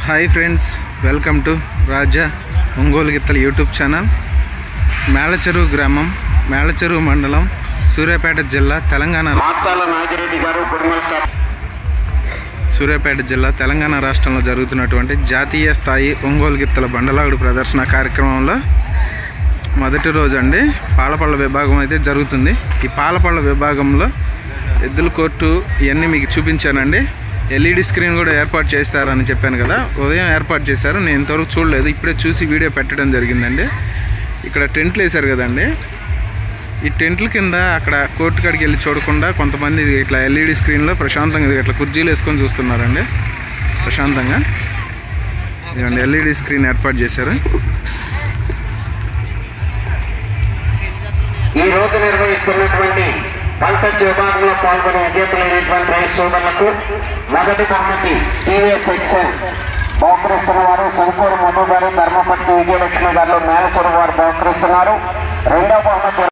hi friends welcome to Raja Ongole గిత్తల YouTube channel Melacheruvu గ్రామం మేళచెరువు మండలం సూర్యాపేట జిల్లా తెలంగాణ మాస్తాల నాగిరెడ్డి గారు గుడిమల్క సూర్యాపేట జిల్లా తెలంగాణ రాష్ట్రంలో జరుగుతున్నటువంటి జాతీయ స్థాయి ఒంగోలు గిత్తల బండలాగుడు ప్రదర్శన కార్యక్రమంలో మొదటి రోజు అండి పాలపళ్ళ విభాగం అయితే జరుగుతుంది ఈ పాలపళ్ళ విభాగంలో ఎద్దుల కోర్టు ఇవన్నీ మీకు చూపించానండి ఎల్ఈడి స్క్రీన్ కూడా ఏర్పాటు చేస్తారని చెప్పాను కదా ఉదయం ఏర్పాటు చేశారు నేను ఇంతవరకు చూడలేదు ఇప్పుడే చూసి వీడియో పెట్టడం జరిగిందండి ఇక్కడ టెంట్లు వేశారు కదండి ఈ టెంట్ల కింద అక్కడ కోర్టు కాడికి వెళ్ళి చూడకుండా కొంతమంది ఇట్లా ఎల్ఈడి స్క్రీన్లో ప్రశాంతంగా ఇట్లా కుర్చీలు వేసుకొని చూస్తున్నారండి ప్రశాంతంగా ఇదిగోండి ఎల్ఈడి స్క్రీన్ ఏర్పాటు చేశారు ఈ రోజు నిర్వహిస్తున్నటువంటి పంటచ్చు విభాగంలో పాల్గొనే విజేతలైనటువంటి రైతు సోదరులకు మొదటి బహుమతి టీవీఎస్ ఎక్సెల్ బహుకరిస్తున్న వారు శంకూరు మధు గారు ధర్మపతి విజయలక్ష్మి గారు మేలచూరు వారు బహుకరిస్తున్నారు రెండవ బహుమతి